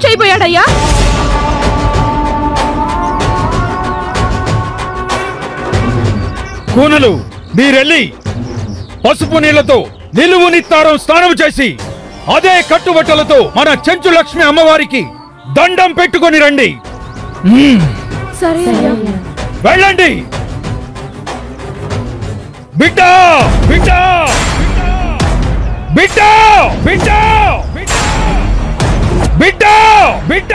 చేయబోయాడయ్యా కూనలు మీరెళ్ళి పసుపు నీళ్లతో నిలువు నిత్తారం స్నానం చేసి అదే కట్టుబట్టలతో మన చెంచు లక్ష్మి అమ్మవారికి దండం పెట్టుకొని రండి మ్మ్. సరే అయ్యా వెళ్ళండి బిడ్డ బిడ్డ బిడ్డ బిడ్డ బిడ్డ బిడ్డ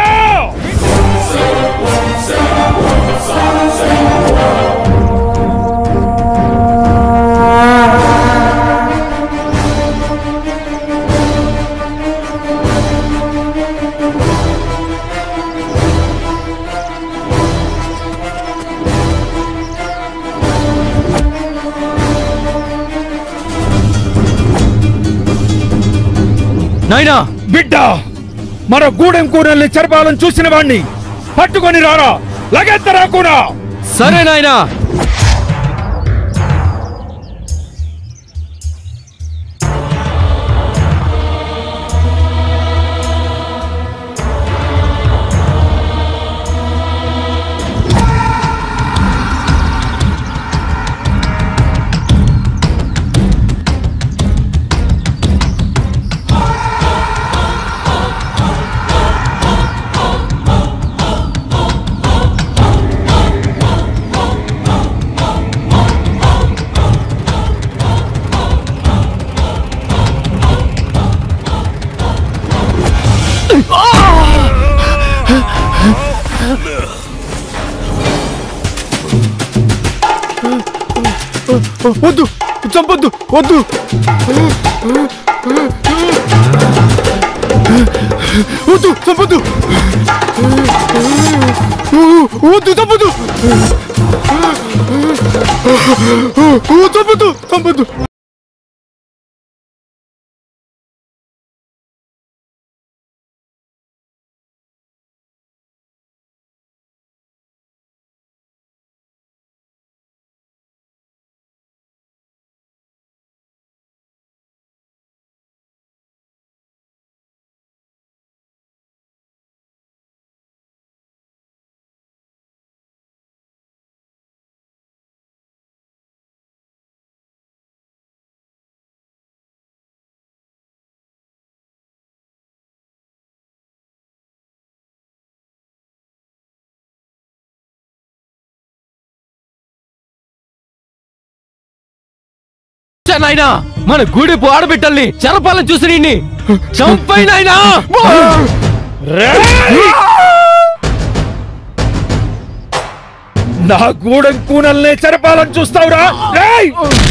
నాయనా బిడ్డ మన గూడెం కూరల్ని చెరపాలని చూసిన వాణ్ణి పట్టుకొని రారా లగెత్తరా కూడా సరే నాయనా వద్దు చంపొద్దు వద్దు వద్దు చంపొద్దు వద్దు చంపొద్దు చంపొద్దు చంపొద్దు చ నాయనా మన గూడెపు ఆడబిడ్డల్ని చెరపాలని చూసి నిన్ని చంపై నాయనా నా గూడెం కూనల్ని చెరపాలని చూస్తావురా రేయ్!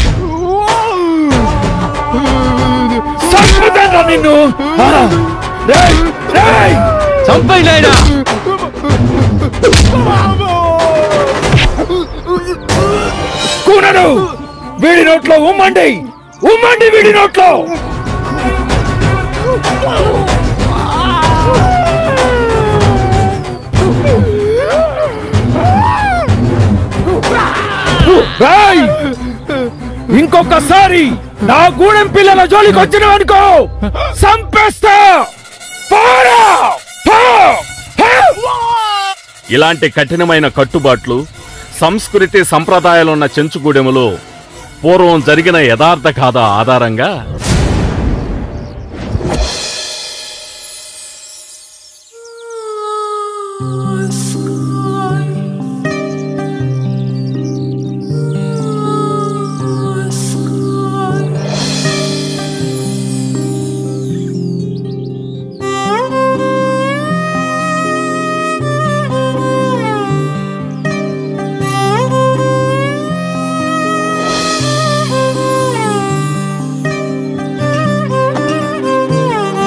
చంపుతానురా నిన్ను ఆ! రేయ్! రేయ్! చంపై నాయనా కూనలు వీడి నోట్లో ఉమ్మండి ఉమ్మండి వీడి నోట్లో రేయ్! ఇంకొకసారి నా గూడెం పిల్లల జోలికి వచ్చినవనుకో సంపేస్తా పోరా! పో! పో! ఇలాంటి కఠినమైన కట్టుబాట్లు సంస్కృతి సంప్రదాయాలున్న చెంచుగూడెములో పూర్వం జరిగిన యథార్థ గాథ ఆధారంగా Thank you.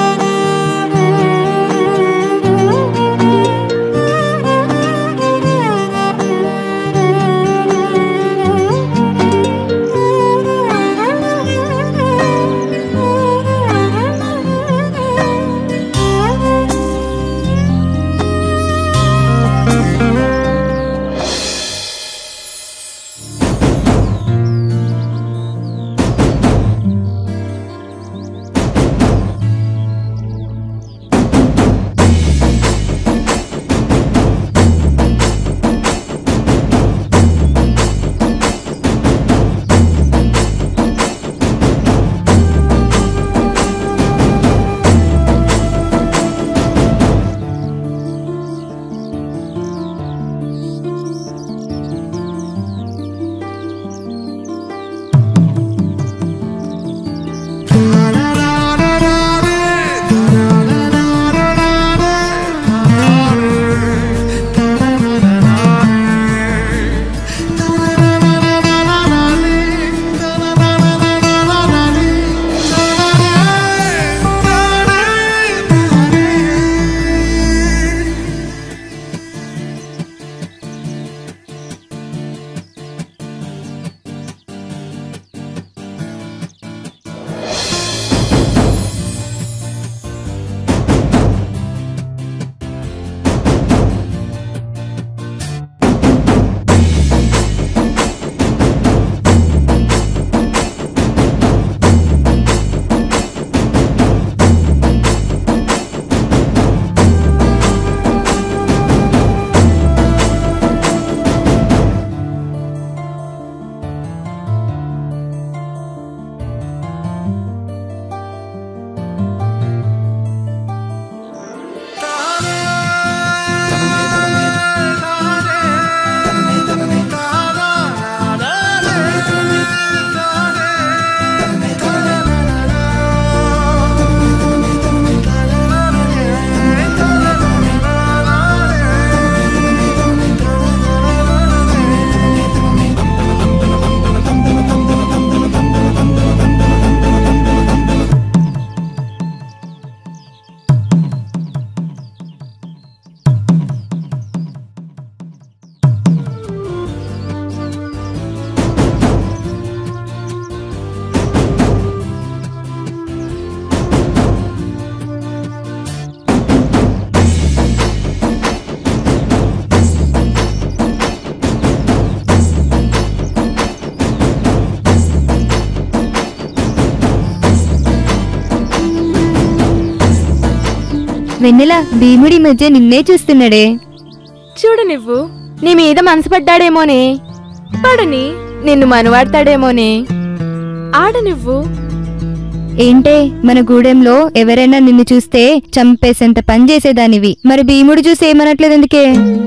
వెన్నెల భీముడి మధ్య నిన్నే చూస్తున్నాడే చూడు నువ్వు నీ మీద మనసు పడ్డాడేమోనే పడని నిన్ను మనవాడతాడేమోనే ఆడ నువ్వు ఏంటే మన గూడెంలో ఎవరైనా నిన్ను చూస్తే చంపేసేంత పని చేసేదానివి మరి భీముడు చూసి ఏమనట్లేదు ఎందుకే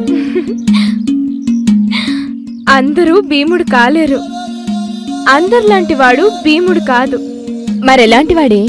అందరూ భీముడు కాలేరు అందరిలాంటి వాడు భీముడు కాదు మరెలాంటి వాడే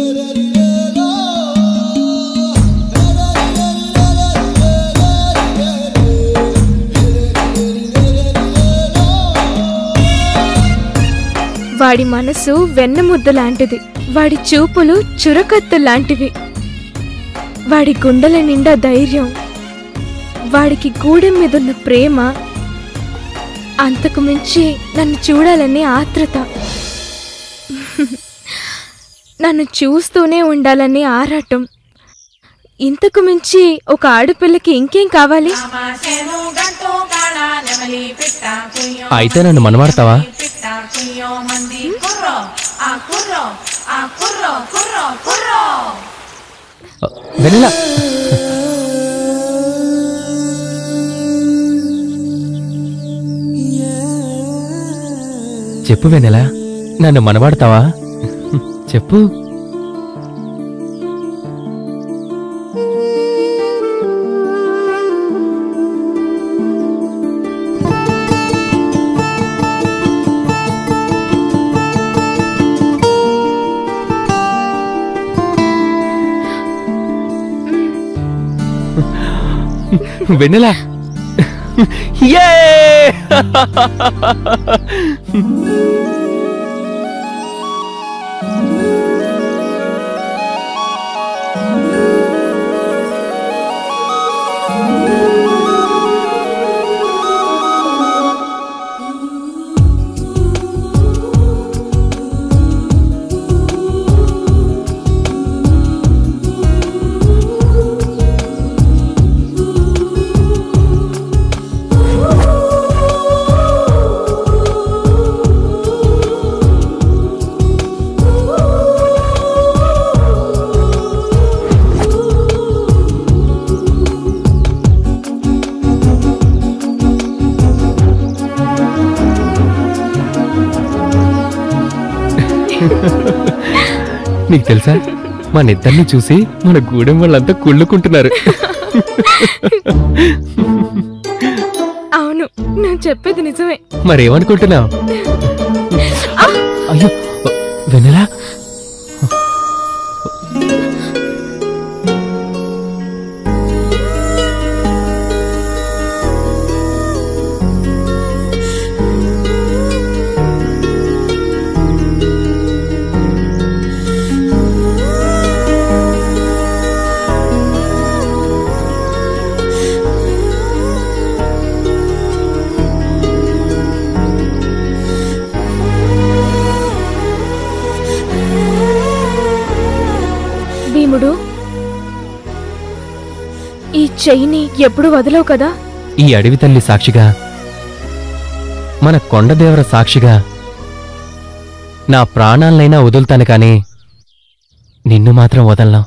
వాడి మనసు వెన్నముద్ద లాంటిది వాడి చూపులు చురకత్తు లాంటివి వాడి గుండెల నిండా ధైర్యం వాడికి గూడెం మీదున్న ప్రేమ అంతకు మించి నన్ను చూడాలని ఆత్రత నన్ను చూస్తూనే ఉండాలని ఆరాటం ఇంతకు మించి ఒక ఆడపిల్లకి ఇంకేం కావాలి అయితే నన్ను మనవాడతావా వెన్నెల చెప్పు వెన్నెల నన్ను మనవాడతావా చెప్పు వెన్నెల యే నీకు తెలుసా మన ఇద్దరిని చూసి మన గూడెం వాళ్ళంతా కుళ్ళుకుంటున్నారు అవును నువ్వు చెప్పేది నిజమే మరేమనుకుంటున్నావు అయ్యో వెన్నెలా భీముడు ఈ చెయ్యిని ఎప్పుడు వదలవు కదా ఈ అడవి తల్లి సాక్షిగా మన కొండదేవర సాక్షిగా నా ప్రాణాలనైనా వదులుతాను కానీ నిన్ను మాత్రం వదలను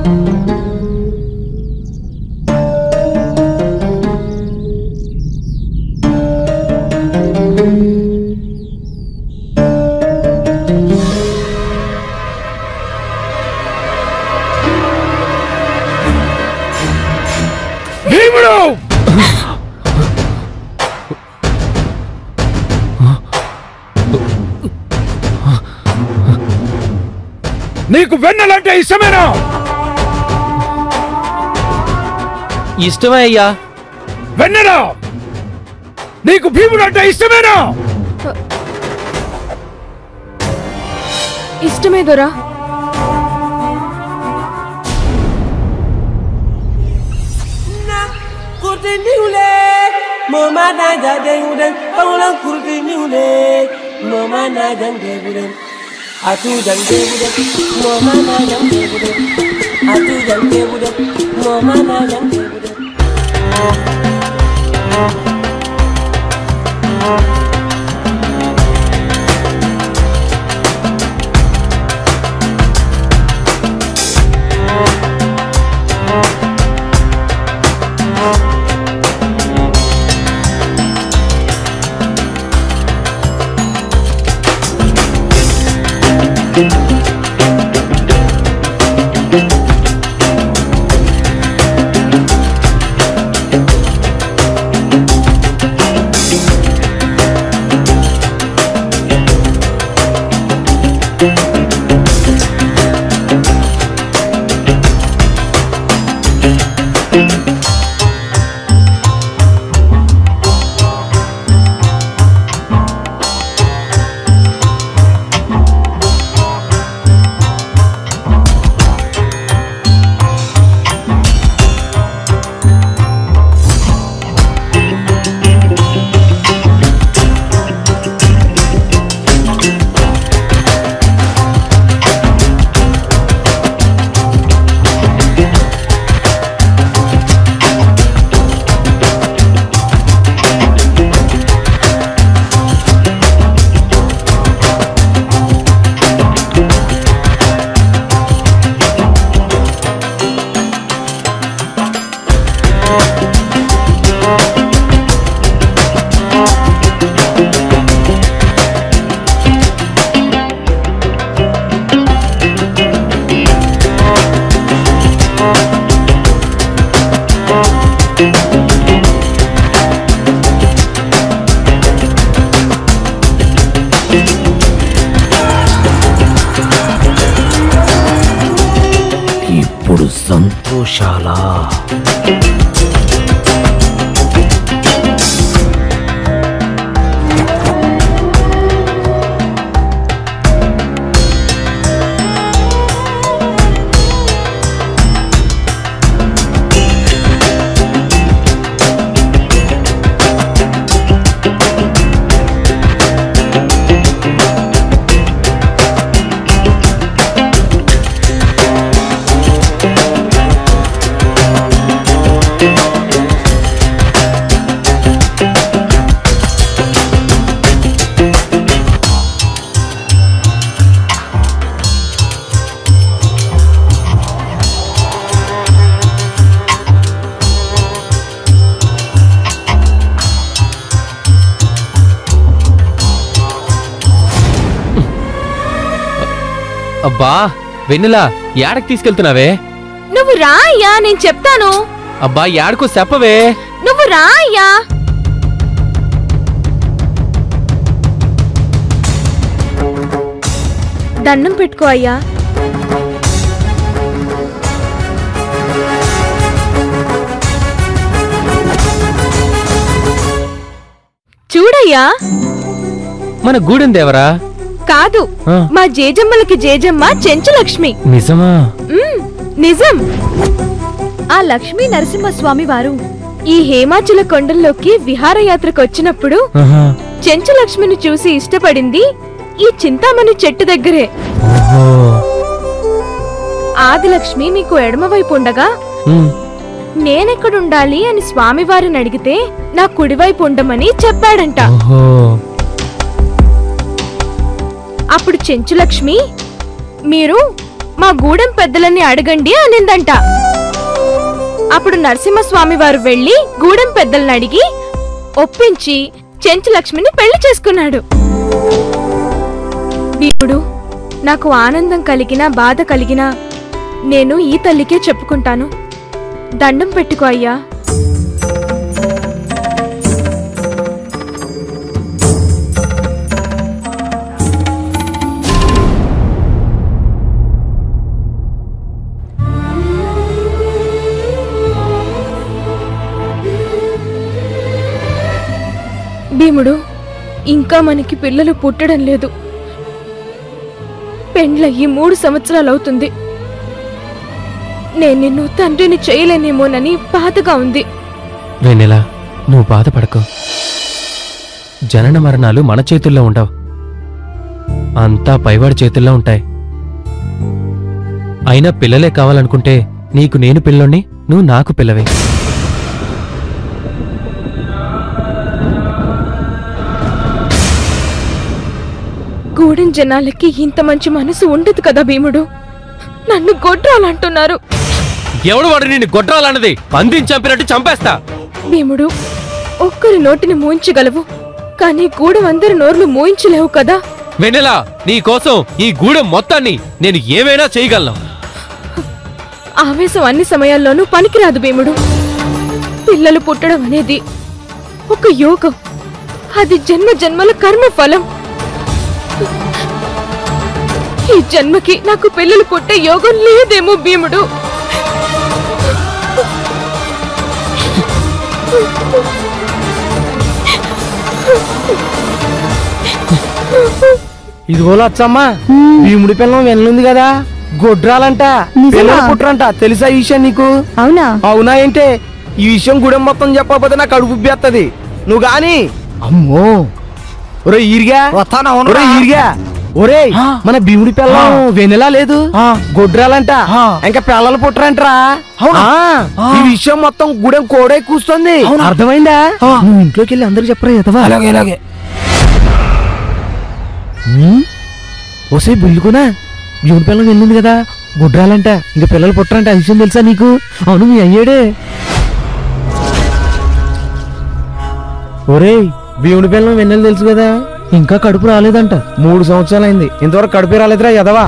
భీముడు నీకు వెన్నెలంటే ఇష్టమేనా ఇష్టమే అయ్యా వెన్నెలా నీకు భీముడు అంటే ఇష్టమేనా ఇష్టమే దొరా kurti niwle mama na ja dengulen bawlan kurti niwle mama na jan degulen atu jan degulen mama na jan degulen atu jan degulen mama na jan degulen ఇప్పుడు సంతోషాలా అబ్బా వెన్నెలా యాడకి తీసుకెళ్తున్నావే నువ్వు రా అయ్యా నేను చెప్తాను అబ్బా యాడకో చెప్పవే నువ్వు రా అయ్యా దండం పెట్టుకో అయ్యా చూడయ్యా మన గూడెం దేవరా కాదు ఆ. మా జేజమ్మలకి జేజమ్మ చెంచులక్ష్మి నిజమా మ్మ్, నిజం ఆ లక్ష్మీ నరసింహస్వామి వారు ఈ హేమాచల కొండల్లోకి విహారయాత్రకు వచ్చినప్పుడు ఆహా. చెంచులక్ష్మిని చూసి ఇష్టపడింది ఈ చింతామణి చెట్టు దగ్గరే ఓహో. ఆదిలక్ష్మి మీకు ఎడమవైపు ఉండగా ఉమ్. నేనెక్కడుండాలి అని స్వామివారిని అడిగితే నా కుడివైపు ఉండమని చెప్పాడంట ఓహో అప్పుడు చెంచులక్ష్మి మీరు మా గూడెం పెద్దలని అడగండి అనిందంట అప్పుడు నరసింహస్వామి వారు వెళ్లి గూడెం పెద్దలను అడిగి ఒప్పించి చెంచు లక్ష్మిని పెళ్లి చేసుకున్నాడు ఇప్పుడు నాకు ఆనందం కలిగినా బాధ కలిగినా నేను ఈ తల్లికే చెప్పుకుంటాను దండం పెట్టుకో అయ్యా భీముడు ఇంకా మనకి పిల్లలు పుట్టడం లేదు పెండ్లయ్యి మూడు సంవత్సరాలు అవుతుంది నేను నిన్ను తండ్రిని చేయలేనేమోనని బాధగా ఉంది వెన్నెలా నువ్వు బాధపడకు జనన మరణాలు మన చేతుల్లో ఉండవు అంతా పైవాడి చేతుల్లో ఉంటాయి అయినా పిల్లలే కావాలనుకుంటే నీకు నేను పిల్లోని నువ్వు నాకు పిల్లవే గూడెం జనాలకి ఇంత మంచి మనసు ఉండదు కదా భీముడు నన్ను గొడ్రాలంటున్నారు ఎవడు వాడు నిన్ను గొడ్రాలన్నది పందిని చంపినట్టు చంపేస్తా భీముడు ఒక్కరి నోటిని మూయించగలవు కానీ గూడెం అందరి నోర్లు మూయించలేవు కదా వెన్నెలా నీ కోసం ఈ గూడెం మొత్తాన్ని నేను ఏమైనా చేయగలను ఆవేశం అన్ని సమయాల్లోనూ పనికిరాదు భీముడు పిల్లలు పుట్టడం అనేది ఒక యోగం అది జన్మ జన్మల కర్మ ఫలం ఈ జన్మకి నాకు పిల్లలు పుట్టే యోగం లేదేమో భీముడు ఇదిగో లచ్చమ్మా భీముడి పిల్లం వెళ్ళుంది కదా గొడ్రాలంట నిజమా? పిల్లలు పుట్టరంట తెలుసా ఈ విషయం నీకు అవునా అవునా ఏంటే ఈ విషయం గుడెం మొత్తం చెప్పకపోతే నాకు కడుపు ఉబ్బేత్తది నువ్వు గాని అమ్మో ఒరే ఈరిగా ఒరే ఈరిగా ఒరే మన భీముడి పిల్లం వెనెలా లేదు గొడ్రాలంట ఇంకా పిల్లలు పుట్టరంటరా ఆ, ఈ విషయం మొత్తం గుడెం కోడే కూస్తుంది అర్థమైందా నువ్వు ఇంట్లోకి వెళ్ళి అందరికి చెప్పరా ఎదవా అలాగే అలాగే ఓసే బిల్లుకునా భీముడి పిల్లం వెళ్ళింది కదా గుడ్రాలంట ఇంకా పిల్లలు పుట్టరంట ఆ విషయం తెలుసా నీకు అవును మీ అయ్యాడే ఒరేయ్ భీముడి పిల్లం వెన్నెలు తెలుసు కదా ఇంకా కడుపు రాలేదంట మూడు సంవత్సరాలైంది ఇంతవరకు కడుపు రాలేదురా ఎదవా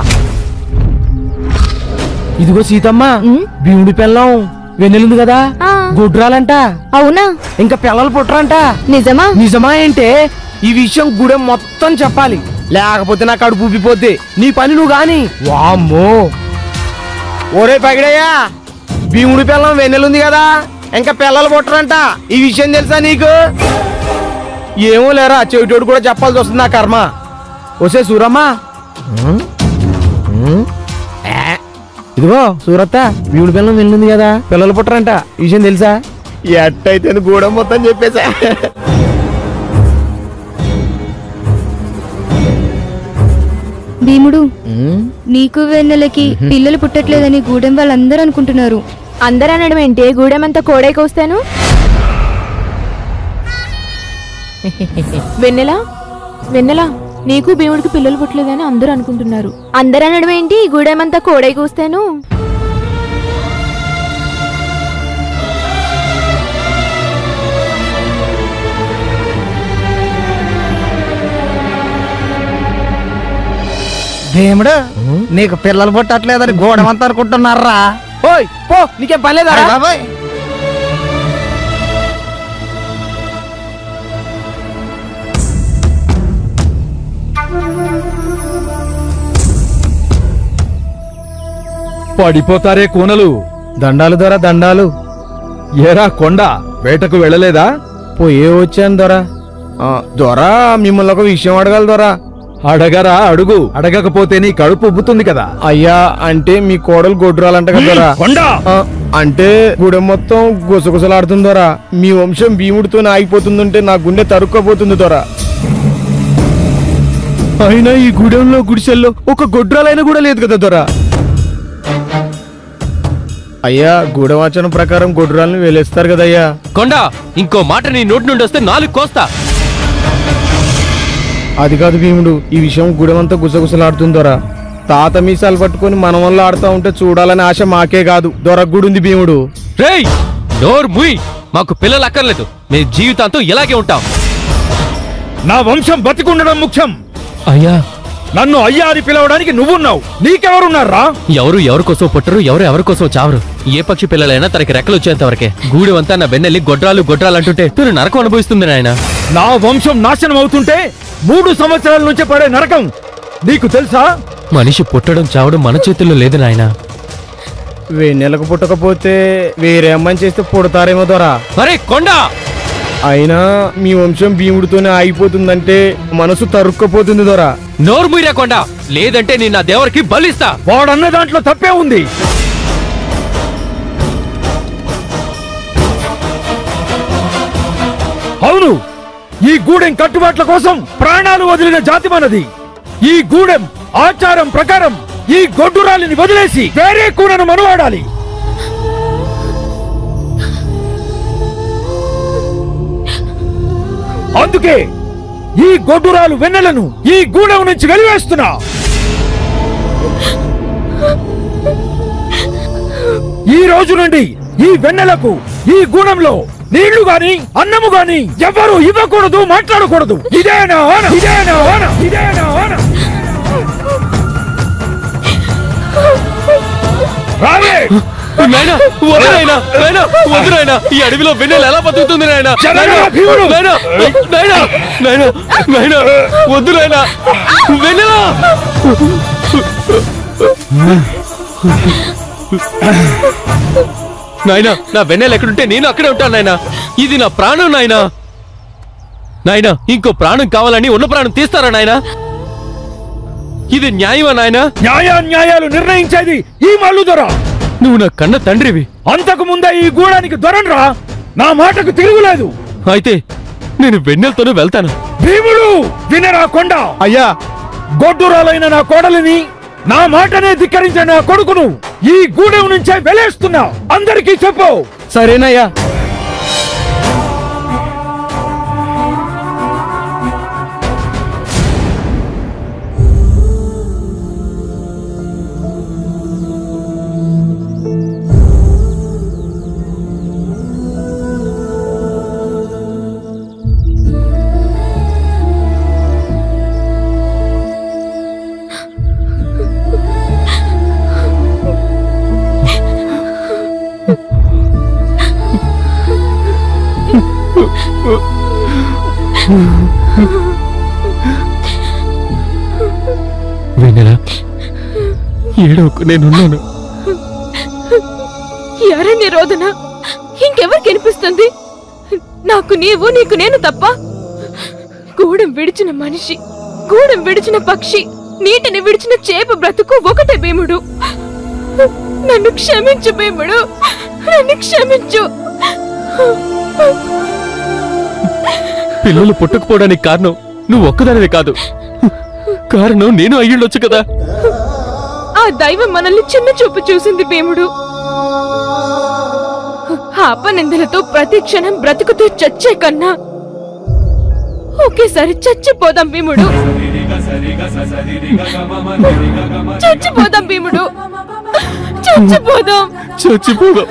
ఇదిగో సీతమ్మ భీముడి పిల్లం వెన్నెలుంది కదా ఆ. గుడ్రాలంట అవునా ఇంకా పిల్లలు పుట్టరంట నిజమా నిజమా అంటే ఈ విషయం గుడెం మొత్తం చెప్పాలి లేకపోతే నా కడుపు ఉబ్బిపోద్ది నీ పని నువ్వు గాని వామ్మో ఒరే పగిడయ్యా భీముడి పిల్లం వెన్నెలుంది కదా ఇంకా పిల్లలు పుట్టరంట ఈ విషయం తెలుసా నీకు ఏమో లేరా చెవిటోడు కూడా చెప్పాల్సి వస్తుంది నా కర్మ వసే సూరమ్మా ఏ, ఇదిగో సూరత్త భీముడి పిల్లం వెళ్ళింది కదా పిల్లలు పుట్టరంట ఈ విషయం తెలుసా ఎట్టయితే గూడెం మొత్తం చెప్పేసా భీముడు నీకు వెన్నెలకి పిల్లలు పుట్టట్లేదని గూడెం వాళ్ళందరూ అనుకుంటున్నారు అందరూ అనడం ఏంటి గూడెమంతా కోడే కోస్తాను వెన్నెలా వెన్నెలా నీకు భీముడికి పిల్లలు పుట్టలేదని అందరూ అనుకుంటున్నారు అందరూ అనడం ఏంటి గూడెమంతా కోడే కూస్తాను భీముడు నీకు పిల్లలు పుట్టట్లేదని గోడమంతా అనుకుంటున్నారా ఓయ్ పో నీకేం పని లేదా పడిపోతారే కూనలు దండాలు దొర దండాలు ఏరా కొండ వేటకు వెళ్ళలేదా పోయే వచ్చాను దొర ఆ, దొర మిమ్మల్ని ఒక విషయం అడగాలి దొర అడగరా అడుగు అడగకపోతే నీ కడుపు ఉబ్బుతుంది కదా అయ్యా అంటే మీ కోడలు గొడ్రాలంట కదా దొర కొండ ఆ, అంటే గుడెం మొత్తం గుసగుసలాడుతుంది దొర మీ వంశం భీముడితో ఆగిపోతుందంటే నా గుండె తరుక్కోపోతుంది దొర అయినా ఈ గుడెంలో గుడిసెల్లో ఒక గొడ్రాలైన కూడా లేదు కదా దొర అయ్యా గూఢవాచనం ప్రకారం గొడ్రాలను వేలేస్తారు కదయ్యా కొండ ఇంకో మాట నీ నోటి నుండి వస్తే నాలుగు కోస్తా అది కాదు భీముడు ఈ విషయం గుడెమంతా గుసగుసలాడుతుందోరా తాత మీసాలు పట్టుకొని మన వల్ల ఆడుతూ ఉంటే చూడాలని ఆశ మాకే కాదు దొరకగుడుంది భీముడు రేయ్ నోర్ ముయ్ మాకు పిల్లలు అక్కర్లేదు మేము జీవితాంతం ఇలాగే ఉంటాం నా వంశం బతికుండడం ముఖ్యం అయ్యా నన్ను అయ్యా అని పిలవడానికి నువ్వున్నావు నీకెవరున్నారా ఎవరు ఎవరి కోసం పుట్టరు ఎవరు ఎవరి కోసం చావరు ఏ పక్షి పిల్లలైనా తనకి రెక్కలు వచ్చేంత వరకే గూడెమంతా నా వెన్నెల్లి గొడ్రాలు గొడ్రాలు అంటుంటే తను నరకం అనుభవిస్తుంది నాయన నా వంశం నాశనం అవుతుంటే మూడు సంవత్సరాల నుంచి పడే నరకం నీకు తెలుసా మనిషి పుట్టడం చావడం మన చేతుల్లో లేదు నాయన నెలకు పుట్టకపోతే వేరే అమ్మాయిని చేస్తే పుడతారేమో దొరా అరే కొండ అయినా మీ వంశం భీముడితోనే ఆగిపోతుందంటే మనసు తరుక్కపోతుంది దొరా నోరు ముయ్యరా కొండ లేదంటే నేను నా దేవరికి బలిస్తా వాడన్న దాంట్లో తప్పే ఉంది అవును ఈ గూడెం కట్టుబాట్ల కోసం ప్రాణాలు వదిలిన జాతి మనది ఈ గూడెం ఆచారం ప్రకారం ఈ గొడ్డురాలిని వదిలేసి వేరే కూనను మనవాడాలి అందుకే ఈ గొడ్డురాలు వెన్నెలను ఈ గూడెం నుంచి వెలివేస్తున్నా ఈ రోజు నుండి ఈ వెన్నెలకు ఈ గూడెంలో నీళ్లు గాని అన్నము గాని ఎవరు ఇవ్వకూడదు మాట్లాడకూడదు ఇదేనా ఆన ఇదేనా ఆన ఇదేనా ఆన రావే నాయనా వద్దు నాయనా నాయనా వద్దు నాయనా ఈ అడవిలో వెన్నెల ఎలా బతుకుతుంది నాయనా జరగరా, భీముడు! నాయనా నాయనా నాయనా నాయనా వద్దు నాయనా వెన్నెల నాయనా నా వెన్నెల ఎక్కడుంటే నేను అక్కడే ఉంటాను నాయనా ఇది నా ప్రాణం నాయనా నాయనా ఇంకో ప్రాణం కావాలని ఉన్న ప్రాణం తీస్తారా నాయనా ఇది న్యాయమా నాయనా న్యాయాన్యాయాలు నిర్ణయించేది ఈ మల్లు దొర నువ్వు నా కన్న తండ్రివి అంతకు ముందే ఈ గూడానికి దొరన్రా నా మాటకు తిరుగులేదు అయితే నేను వెన్నెలతోనే వెళ్తాను భీముడు వినరా కొండ అయ్యా గొడ్డురాలైన నా కోడలిని నా మాటనే ధిక్కరించిన నా కొడుకును ఈ గూడెం నుంచే వెలేస్తున్నా అందరికీ చెప్పు సరేనయ్యా వెన్నెల ఏడోకు నేనున్నాను ఈ అరణ్య రోదన ఇంకెవరికి వినిపిస్తుంది నాకు నీవు నీకు నేను తప్ప గూడెం విడిచిన మనిషి గూడెం విడిచిన పక్షి నీటిని విడిచిన చేప బ్రతుకు ఒకటే భీముడు నన్ను క్షమించు భీముడు నన్ను క్షమించు పిల్లలు పుట్టకపోవడానికి కారణం నువ్వు ఒక్కదానివే కాదు కారణం నేను అయ్యుండొచ్చు కదా ఆ దైవం మనల్ని చిన్న చూపు చూసింది భీముడు ఆ అపనిందలతో ప్రతి క్షణం బ్రతుకుతూ చచ్చే కన్నా ఒకేసారి చచ్చిపోదాం భీముడు చచ్చిపోదాం భీముడు చచ్చిపోదాం చచ్చిపోదాం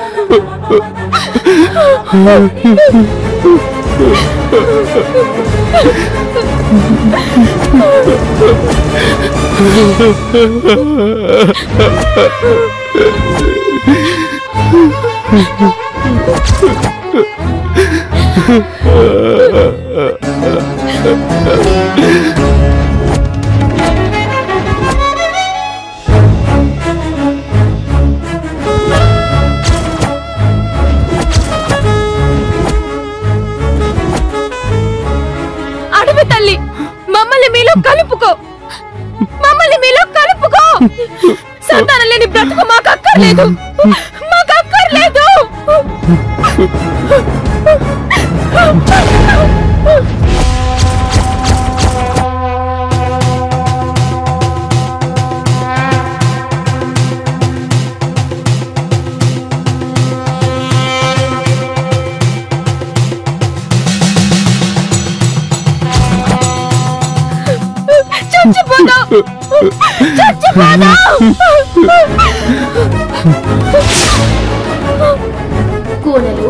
అడవి తల్లి మమ్మల్ని మీలో కలుపుకో మమ్మల్ని మీలో కలుపుకో సంతానం లేని బ్రతుకు మాకు అక్కర్లేదు మాకు అక్కర్లేదు చచ్చిపోదాం కూనలు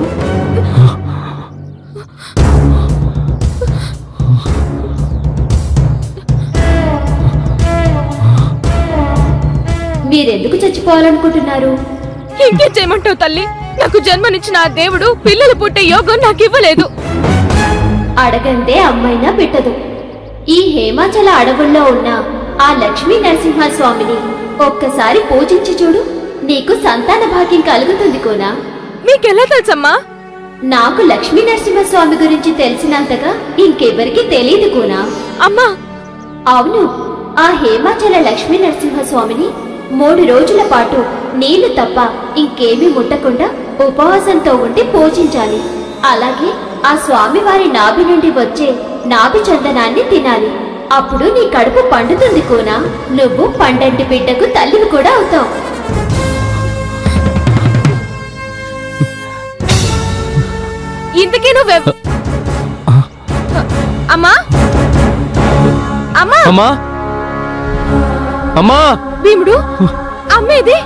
మీరెందుకు చచ్చిపోవాలనుకుంటున్నారు ఇంకేం చేయమంటావు తల్లి నాకు జన్మనిచ్చిన ఆ దేవుడు పిల్లలు పుట్టే యోగం నాకు ఇవ్వలేదు అడగందే అమ్మైనా పెట్టదు ఈ హేమాచల అడవుల్లో ఉన్న ఆ లక్ష్మీ నరసింహస్వామిని ఒక్కసారి పూజించి చూడు నీకు సంతాన భాగ్యం కలుగుతుంది కోనా మీకెలా తెలుసమ్మా నాకు లక్ష్మీ నరసింహస్వామి గురించి తెలిసినంతగా ఇంకెవరికి తెలియదు కోనా అమ్మా అవును ఆ హేమాచల లక్ష్మీ నరసింహస్వామిని మూడు రోజుల పాటు నీళ్లు తప్ప ఇంకేమీ ముట్టకుండా ఉపవాసంతో ఉండి పూజించాలి అలాగే ఆ స్వామివారి నాభి నుండి వచ్చే నాభి చందనాన్ని తినాలి అప్పుడు నీ కడుపు పండుతుంది కోనా నువ్వు పండంటి బిడ్డకు తల్లివి కూడా అవుతావు ఇంతకీ నువ్వె అమ్మా అమ్మా అమ్మా అమ్మా భీముడు అమ్మేది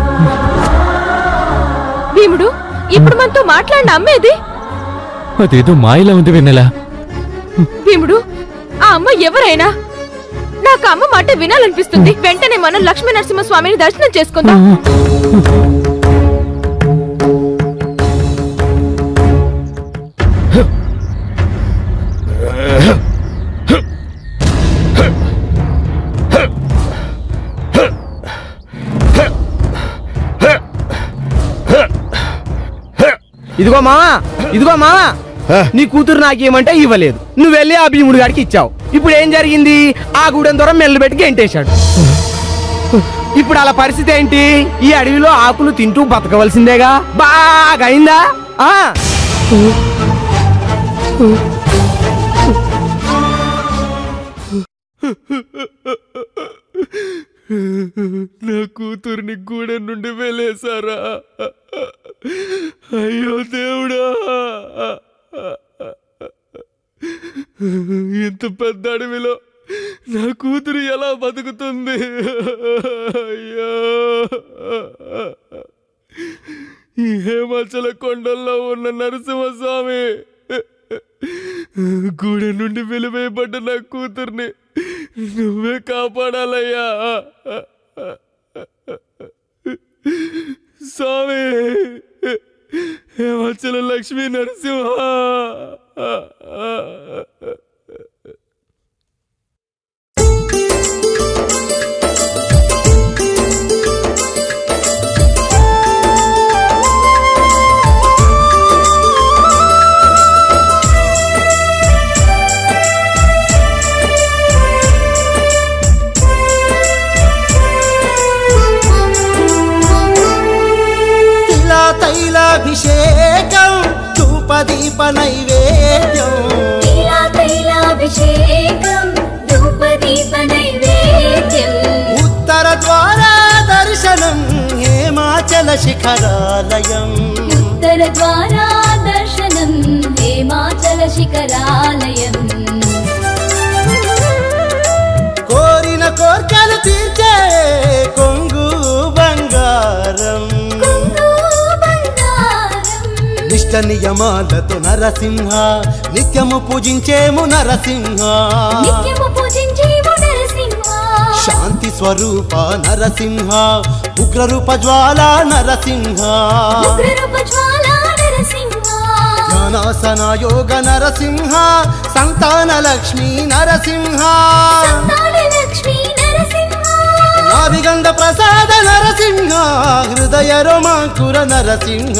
భీముడు ఇప్పుడు మనతో మాట్లాడిన అమ్మేది అదేదో మాయలా ఉంది వెన్నెలా భీముడు ఆ అమ్మ ఎవరైనా నాకు అమ్మ మాట వినాలనిపిస్తుంది వెంటనే మనం లక్ష్మీ నరసింహ స్వామిని దర్శనం చేసుకుందాం ఇదిగో మావా ఇదిగో మావా నీ కూతురు నాకేమంటే ఇవ్వలేదు నువ్వు వెళ్ళి ఆ భీముడి గారికి ఇచ్చావు ఇప్పుడు ఏం జరిగింది ఆ గూడెం దూరం మెల్లు పెట్టి గెంటేశాడు ఇప్పుడు అలా పరిస్థితి ఏంటి ఈ అడవిలో ఆకులు తింటూ బతకవలసిందేగా బాగా అయిందా ఆ నా కూతుర్ని గూడెం నుండి వెళ్ళేశారా అయ్యో దేవుడా ఇంత పెద్ద అడవిలో నా కూతురు ఎలా బతుకుతుంది అయ్యో ఈ హేమాచల కొండల్లో ఉన్న నరసింహస్వామి గూడెం నుండి వెలివేయబడ్డ నా కూతుర్ని నువ్వే కాపాడాలయ్యా స్వామి హేమాచల లక్ష్మీ నరసింహ తిలా తైలాభిషేకం ధూపదీప నైవేద్యం తైలాభిషేకం ధూపదీప నైవేద్యం ఉత్తర ద్వారా దర్శనం హేమాచల శిఖరాలయం ఉత్తర ద్వారా దర్శనం హేమాచల శిఖరాలయం కోరిన కోర్కెలు తీర్చే కొంగు బంగారం నిష్ట నియమాలతో నరసింహ నిత్యము పూజించేము నరసింహ నిత్యము పూజించేవు నరసింహ శాంతి స్వరూప నరసింహ ఉగ్రరూప జ్వాల నరసింహ ఉగ్రరూప జ్వాల నరసింహ జ్ఞానాసన యోగ నరసింహ సంతాన లక్ష్మీ నరసింహ సంతాన లక్ష్మీ నరసింహ నాదిగంధ ప్రసాద నరసింహ హృదయ రోమాంకుర నరసింహ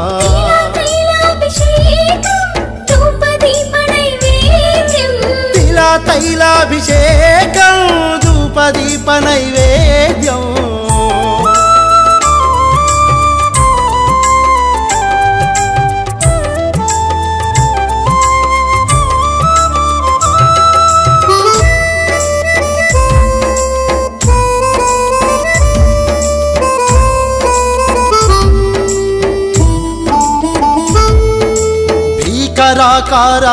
తైలాభిషేకం ధూపదీప నైవేద్యం తిలా తైలాభిషేకం ధూపదీప నైవేద్యం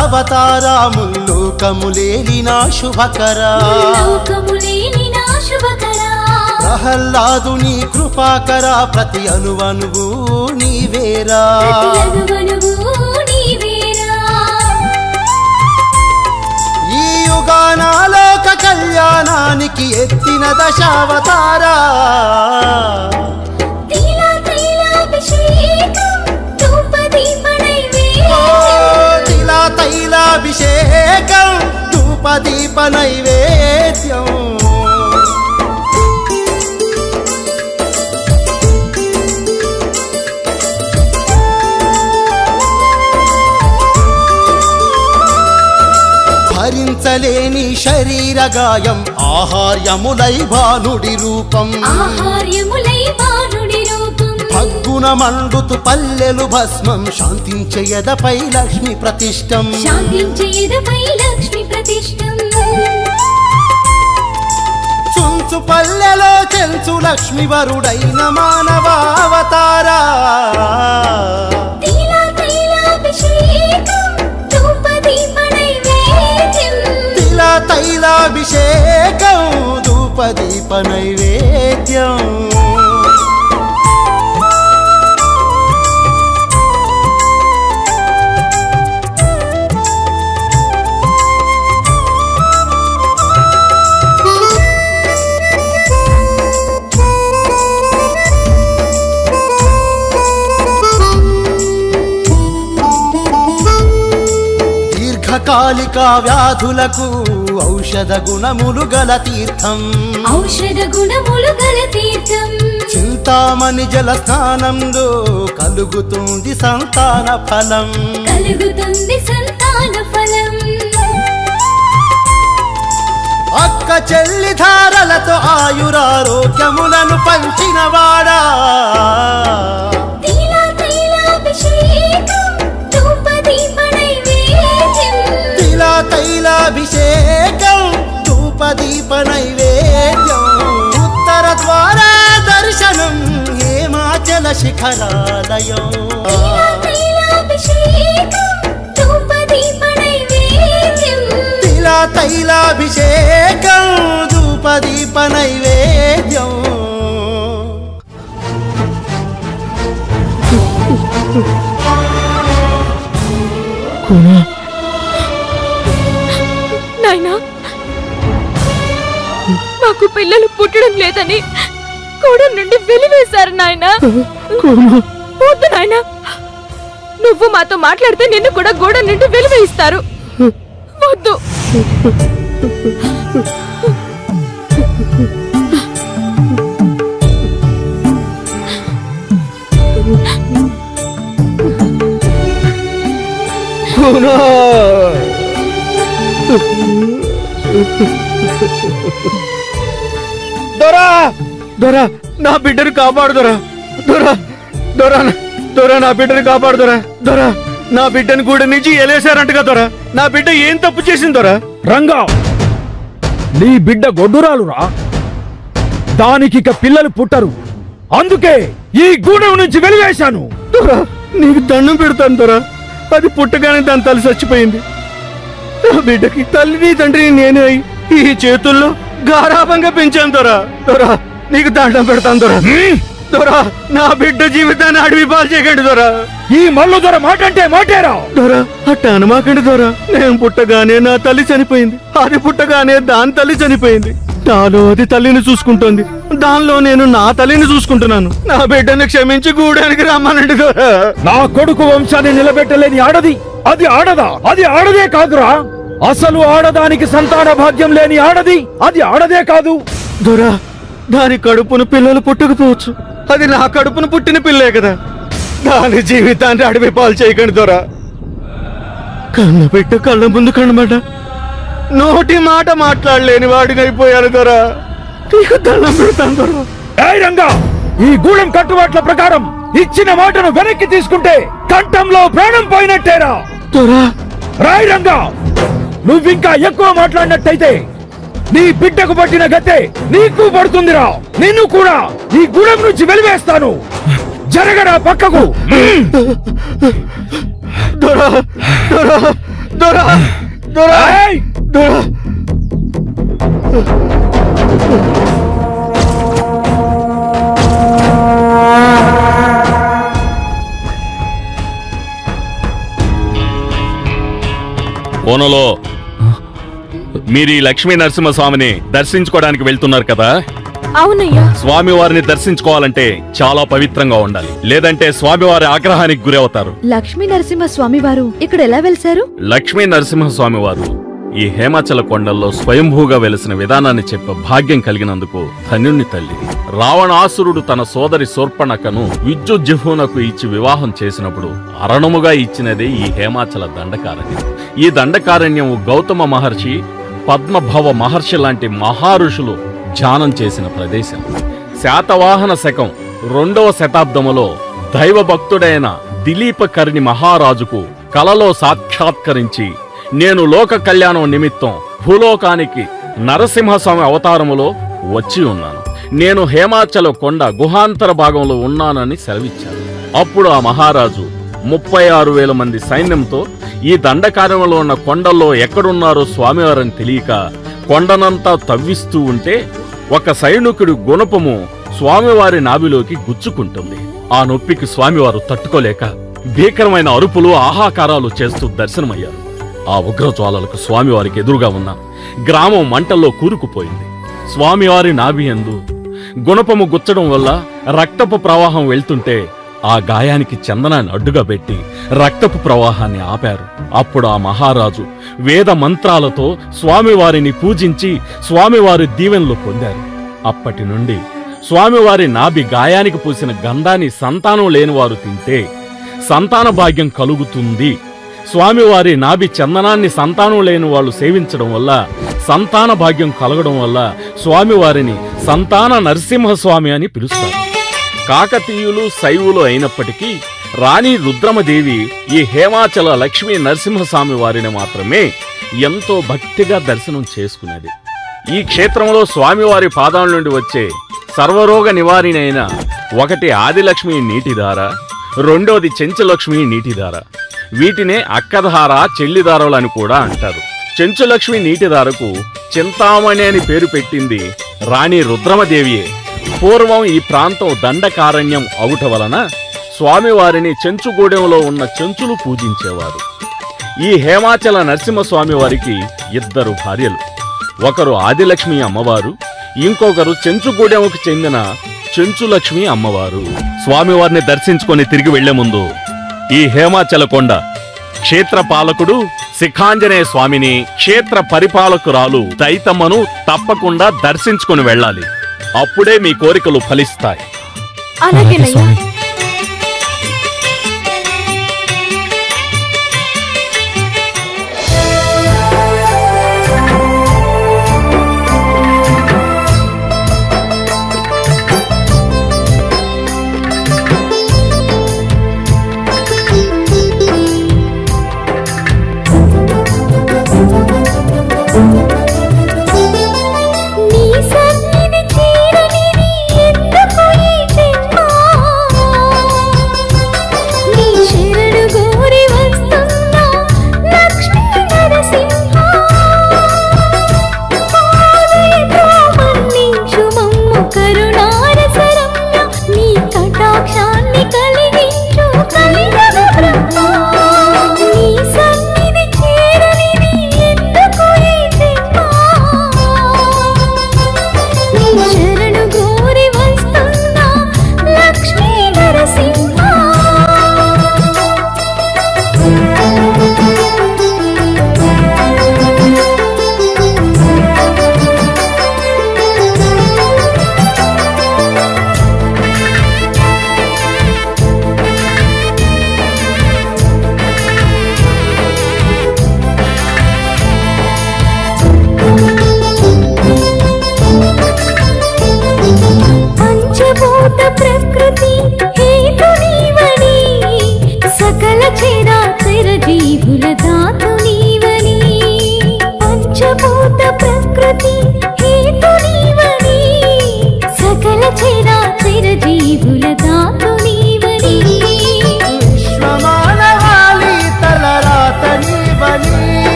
భీకరాకారావతారా ముల్లోకములేని నా శుభకరా లోకములేని నా శుభ ప్రహ్లాదుని కృపాకర ప్రతి అనువనువు నీవేరా ఈ యుగానాలోక కళ్యాణానికి ఎత్తిన దశావతారా ఓ తిలా తైలాభిషేకం ధూపదీప నైవేద్యం భరించలేని శరీర గాయం ఆహార్యములై భానుడి రూపం భగ్గున మండుతు పల్లెలు భస్మం శాంతించయదపై లక్ష్మి ప్రతిష్టం లక్ష్మి ప్రతిష్టం చుంచు పల్లెలో చెంచు లక్ష్మి వరుడైన మానవావతారా తైలా తైలాభిషేకం ధూపదీప నైవేద్యం తిలా తైలాభిషేకం ధూపదీప నైవేద్యం దీర్ఘకాలిక వ్యాధులకు ఔషధ గుణములు గల తీర్థం ఔషధ గుణములు గల తీర్థం చింతామణి జల స్నానంలో కలుగుతుంది సంతాన ఫలం కలుగుతుంది సంతాన ఫలం అక్క చెల్లి ధారలతో ఆయురారోగ్యములను పంచినవాడా తైలా తైలాభిషేకం ధూపదీప నైవేద్యం తిలా తైలాభిషేకం ధూపదీప నైవేద్యం ఉత్తర ద్వార దర్శనం హేమాచల శిఖరాలయం తైలా తైలాభిషేకం ధూపదీప నైవేద్యం తిలా తైలాభిషేకం ధూపదీప నైవేద్యం నాయనా మాకు పిల్లలు పుట్టడం లేదని కూడా నుండి వెలివేశారు నాయనా వద్దు నాయనా నువ్వు మాతో మాట్లాడితే నిన్ను కూడా గోడ నుండి వెలివేయిస్తారు వద్దు దొరా దొరా నా బిడ్డను కాపాడు దొరా దొరా దొరా దొరా నా బిడ్డను కాపాడు దొరా దొరా నా బిడ్డను గూడ నుంచి ఎలేశారంటగా దొరా నా బిడ్డ ఏం తప్పు చేసింది దొరా రంగా నీ బిడ్డ గొడ్డురాలురా దానికిక పిల్లలు పుట్టరు అందుకే ఈ గూడెం నుంచి వెలివేశాను దొరా నీకు దండం పెడతాను దొరా అది పుట్టగానే దాని తల్లి చచ్చిపోయింది నా బిడ్డకి తల్లిని తండ్రిని నేనే అయి ఈ చేతుల్లో గారాభంగా పెంచాను దొరా దొరా నీకు దండం పెడతాను దొరా దొరా నా బిడ్డ జీవితాన్ని అడవి పాలు చేయకండి దొరా ఈ మల్లు దొర మాట అంటే మాటేరా దొరా అట్ట అనమాకండి దొరా నేను పుట్టగానే నా తల్లి చనిపోయింది అది పుట్టగానే దాని తల్లి చనిపోయింది నాలో అది తల్లిని చూసుకుంటోంది దానిలో నేను నా తల్లిని చూసుకుంటున్నాను నా బిడ్డను క్షమించి గూడానికి రమ్మనండి దొరా నా కొడుకు వంశాన్ని నిలబెట్టలేని ఆడది అది ఆడదా అది ఆడదే కాదురా అసలు ఆడదానికి సంతాన భాగ్యం లేని ఆడది అది ఆడదే కాదు దొరా దాని కడుపును పిల్లలు పుట్టకపోవచ్చు అది నా కడుపును పుట్టిన పిల్లే కదా దాని జీవితాన్ని అడవి పాలు చేయకండి దొరా కన్న బిడ్డ కళ్ళ ముందు కనబడ్డ నోటి మాట మాట్లాడలేని వాడిని అయిపోయాను దొరా నీకు దండం పెడతాను దొరా ఏయ్ రంగా ఈ గూడెం కట్టుబాట్ల ప్రకారం ఇచ్చిన మాటను వెనక్కి తీసుకుంటే కంఠంలో ప్రాణం పోయినట్టేరా దొరా రాయ్ రంగా నువ్వింకా ఎక్కువ మాట్లాడినట్టయితే నీ బిడ్డకు పట్టిన గతే నీకు పడుతుందిరా నిన్ను కూడా ఈ గూడెం నుంచి వెలివేస్తాను జరగరా పక్కకు దొరా దొరా దొరా దొరా ఏయ్! దొరా బోనలో మీరు ఈ లక్ష్మీ నరసింహస్వామిని దర్శించుకోవడానికి వెళ్తున్నారు కదా అవునయ్యా స్వామివారిని దర్శించుకోవాలంటే చాలా పవిత్రంగా ఉండాలి లేదంటే స్వామివారి ఆగ్రహానికి గురవుతారు లక్ష్మీ నరసింహ స్వామి వారు ఇక్కడ ఎలా వెలిసారు లక్ష్మీ నరసింహస్వామి వారు ఈ హేమాచల కొండల్లో స్వయంభూగా వెలిసిన విధానాన్ని చెప్పే భాగ్యం కలిగినందుకు ధన్యుణ్ణి తల్లి రావణాసురుడు తన సోదరి శూర్పణకను విద్యుజ్జుహునకు ఇచ్చి వివాహం చేసినప్పుడు అరణముగా ఇచ్చినదే ఈ హేమాచల దండకారణ్యం ఈ దండకారణ్యం గౌతమ మహర్షి పద్మభవ మహర్షి లాంటి మహారుషులు ధ్యానం చేసిన ప్రదేశం శాతవాహన శకం రెండవ శతాబ్దములో దైవభక్తుడైన దిలీపకర్ణి మహారాజుకు కలలో సాక్షాత్కరించి నేను లోక కళ్యాణం నిమిత్తం భూలోకానికి నరసింహస్వామి అవతారములో వచ్చి ఉన్నాను నేను హేమాచల కొండ గుహాంతర భాగంలో ఉన్నానని సెలవిచ్చాను అప్పుడు ఆ మహారాజు ముప్పై ఆరు వేల మంది సైన్యంతో ఈ దండకార్యంలో ఉన్న కొండల్లో ఎక్కడున్నారో స్వామివారని తెలియక కొండనంతా తవ్విస్తూ ఉంటే ఒక సైనికుడి గుణపము స్వామివారి నాభిలోకి గుచ్చుకుంటుంది ఆ నొప్పికి స్వామివారు తట్టుకోలేక భీకరమైన అరుపులు ఆహాకారాలు చేస్తూ దర్శనమయ్యారు ఆ ఉగ్రజ్వాలలకు స్వామివారికి ఎదురుగా ఉన్న గ్రామం మంటల్లో కూరుకుపోయింది స్వామివారి నాభి యందు గుణపము గుచ్చడం వల్ల రక్తపు ప్రవాహం వెళ్తుంటే ఆ గాయానికి చందనాన్ని అడ్డుగా పెట్టి రక్తపు ప్రవాహాన్ని ఆపారు అప్పుడు ఆ మహారాజు వేద మంత్రాలతో స్వామివారిని పూజించి స్వామివారి దీవెనలు పొందారు అప్పటి నుండి స్వామివారి నాభి గాయానికి పూసిన గంధాన్ని సంతానం లేనివారు తింటే సంతాన భాగ్యం కలుగుతుంది స్వామివారి నాభి చందనాన్ని సంతానం లేని వాళ్ళు సేవించడం వల్ల సంతాన భాగ్యం కలగడం వల్ల స్వామివారిని సంతాన నరసింహస్వామి అని పిలుస్తారు కాకతీయులు శైవులు అయినప్పటికీ రాణి రుద్రమదేవి ఈ హేమాచల లక్ష్మీ నరసింహస్వామి వారిని మాత్రమే ఎంతో భక్తిగా దర్శనం చేసుకునేది ఈ క్షేత్రంలో స్వామివారి పాదాల నుండి వచ్చే సర్వరోగ నివారణ అయిన ఒకటి ఆదిలక్ష్మి నీటిధార రెండోది చెంచులక్ష్మి నీటిధార వీటినే అక్కధార చెల్లిధారలు అని కూడా అంటారు చెంచులక్ష్మి నీటిధారకు చింతామణి అని పేరు పెట్టింది రాణి రుద్రమదేవియే పూర్వం ఈ ప్రాంతం దండకారణ్యం అవుట వలన స్వామివారిని చెంచుగూడెంలో ఉన్న చెంచులు పూజించేవారు ఈ హేమాచల నరసింహస్వామి వారికి ఇద్దరు భార్యలు ఒకరు ఆదిలక్ష్మి అమ్మవారు ఇంకొకరు చెంచుగూడెంకు చెందిన చెంచులక్ష్మి అమ్మవారు స్వామివారిని దర్శించుకొని తిరిగి వెళ్లే ముందు ఈ హేమాచల కొండ క్షేత్ర పాలకుడు శిఖాంజనేయ స్వామిని క్షేత్ర పరిపాలకురాలు దైతమ్మను తప్పకుండా దర్శించుకొని వెళ్ళాలి అప్పుడే మీ కోరికలు ఫలిస్తాయి అలాగేనయ్యా నీ సన్నిధి చేరనిది ఎందుకు ఈ జన్మ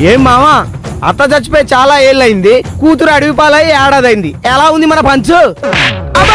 ఏం మావా అత్త చచ్చిపోయి చాలా ఏళ్ళయింది కూతురు అడవి పాలై ఏడాదైంది ఎలా ఉంది మన పంచు అబ్బా!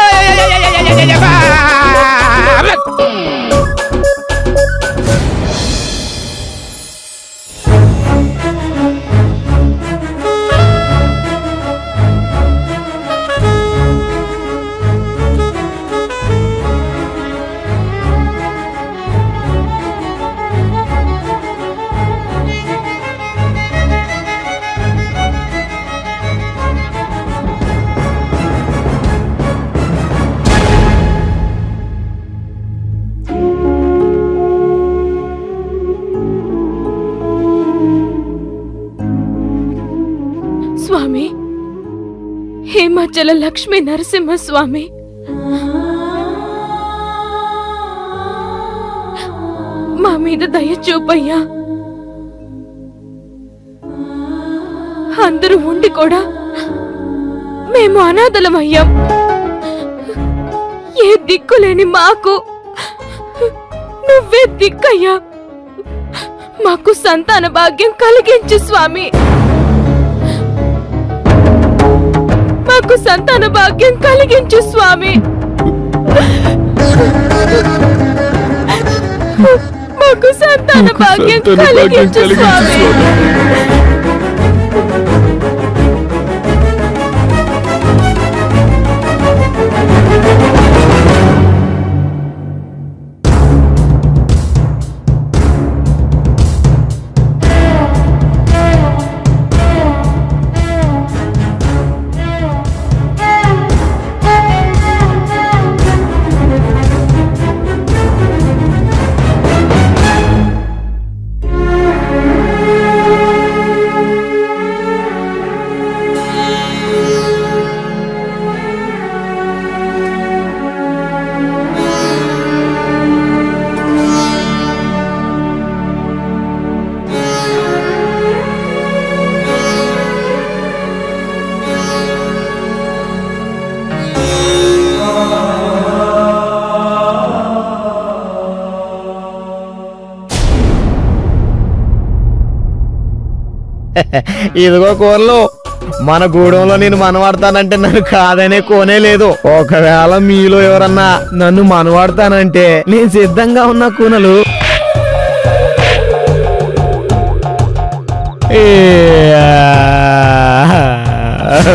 స్వామి హేమాచల లక్ష్మీ నరసింహ స్వామి మా మీద దయ చూపయ్యా అందరూ ఉండి కూడా మేము అనాథలమయ్యాం ఏ దిక్కులేని మాకు నువ్వే దిక్కయ్యా మాకు సంతాన భాగ్యం కలిగించు స్వామి మాకు సంతాన భాగ్యం కలిగించు స్వామి మాకు సంతాన భాగ్యం కలిగించు స్వామి ఇదిగో కూరలు మన గూడెంలో నేను మనవాడతానంటే నన్ను కాదనే కోనే లేదు ఒకవేళ మీలో ఎవరన్నా నన్ను మనవాడతానంటే నేను సిద్ధంగా ఉన్న కూనలు ఏ, ఆ.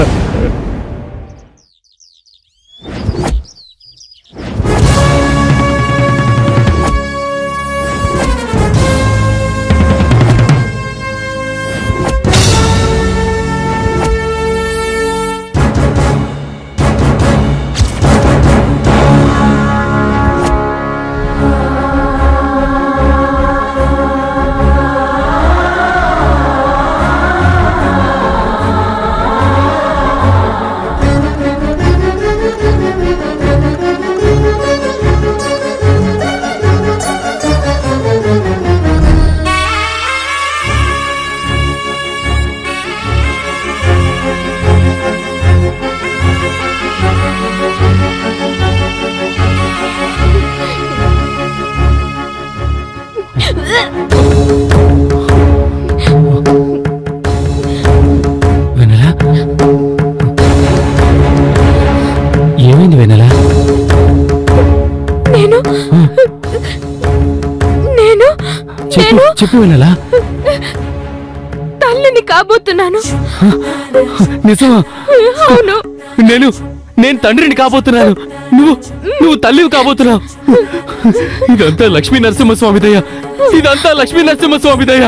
వెనలా ఏమైంది వెనలా నేను నేను చెప్పు నేను చెప్పు వెనలా తల్లిని కాబోతున్నాను నిజమా అవును నేను నేను తండ్రిని కాబోతున్నాను నువ్వు నువ్వు తల్లివి కాబోతున్నావు ఇదంతా లక్ష్మీ నరసింహస్వామి దయ ఇదంతా లక్ష్మీ నరసింహస్వామి దయ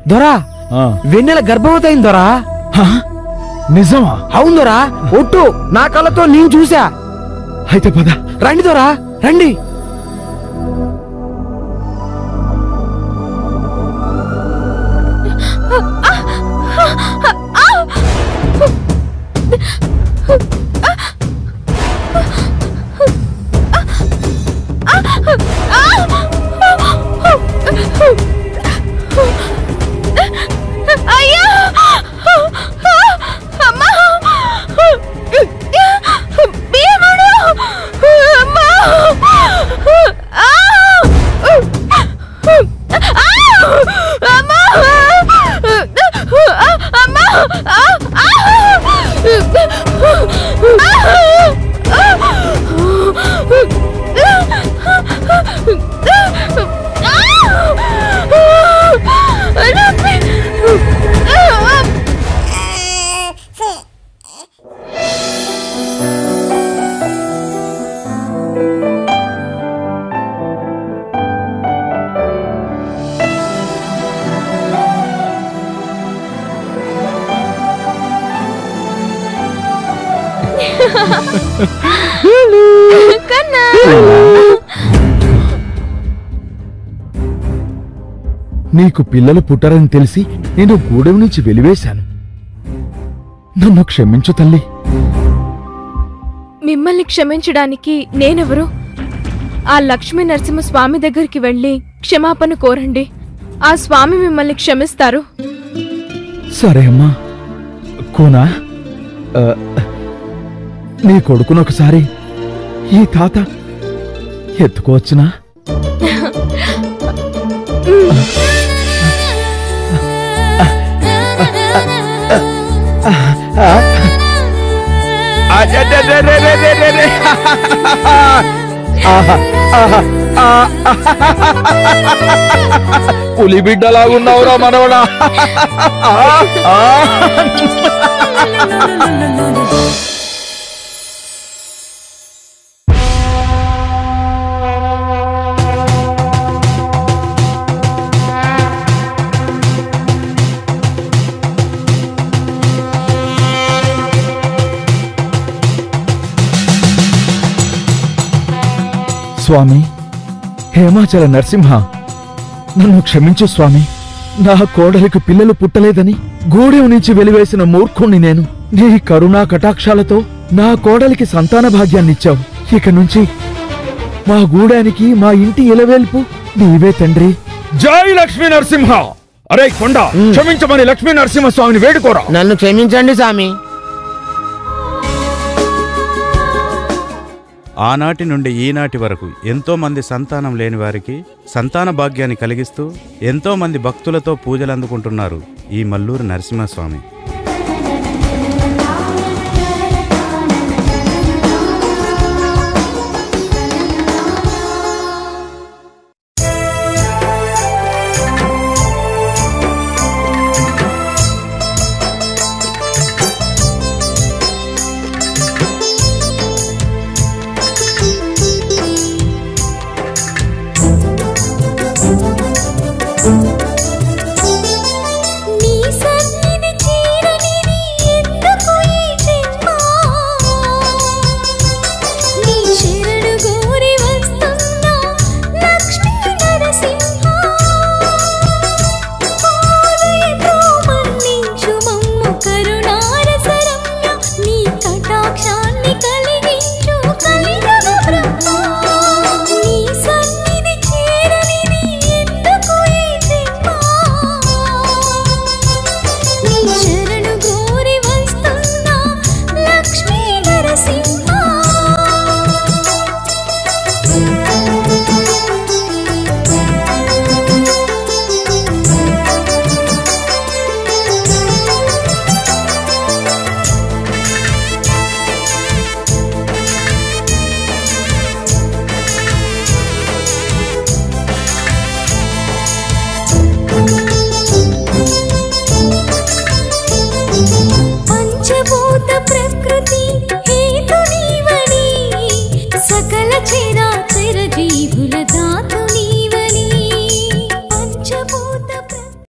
దొరా వెన్నెల గర్భవతి అయింది దొరా నిజమా అవును దొరా ఒట్టు నా కళ్ళతో నేను చూసా అయితే పద రండి దొరా రండి అయ్యా అమ్మా భీముడు అమ్మా ఆ! ఆ! అమ్మా అమ్మా ఆ! ఆ! కన్నా నీకు పిల్లలు పుట్టరని తెలిసి నేను గూడెం నుంచి వెలివేశాను నన్ను క్షమించు తల్లి మిమ్మల్ని క్షమించడానికి నేనెవరు ఆ లక్ష్మీ నరసింహ స్వామి దగ్గరికి వెళ్ళి క్షమాపణ కోరండి ఆ స్వామి మిమ్మల్ని క్షమిస్తారు సరే అమ్మా కోనా ఆ, నీ కొడుకును ఒకసారి ఈ తాత ఎత్తుకోవచ్చునా పులి బిడ్డలాగున్నావురా మనవడా స్వామి హేమాచల నరసింహ నన్ను క్షమించు స్వామి నా కోడలికి పిల్లలు పుట్టలేదని గూడెం నుంచి వెలివేసిన మూర్ఖుణ్ణి నేను నీ కరుణా కటాక్షాలతో నా కోడలికి సంతాన భాగ్యాన్నిచ్చావు ఇక నుంచి మా గూడానికి మా ఇంటి ఇలవేల్పు నీవే తండ్రి జై లక్ష్మీ నరసింహ అరే కొండ క్షమించమని లక్ష్మీ నరసింహ స్వామిని వేడుకోరా నన్ను క్షమించండి స్వామి ఆనాటి నుండి ఈనాటి వరకు ఎంతో మంది సంతానం లేని వారికి సంతాన భాగ్యాన్ని కలిగిస్తూ ఎంతో మంది భక్తులతో పూజలు అందుకుంటున్నారు ఈ మల్లూరు నరసింహస్వామి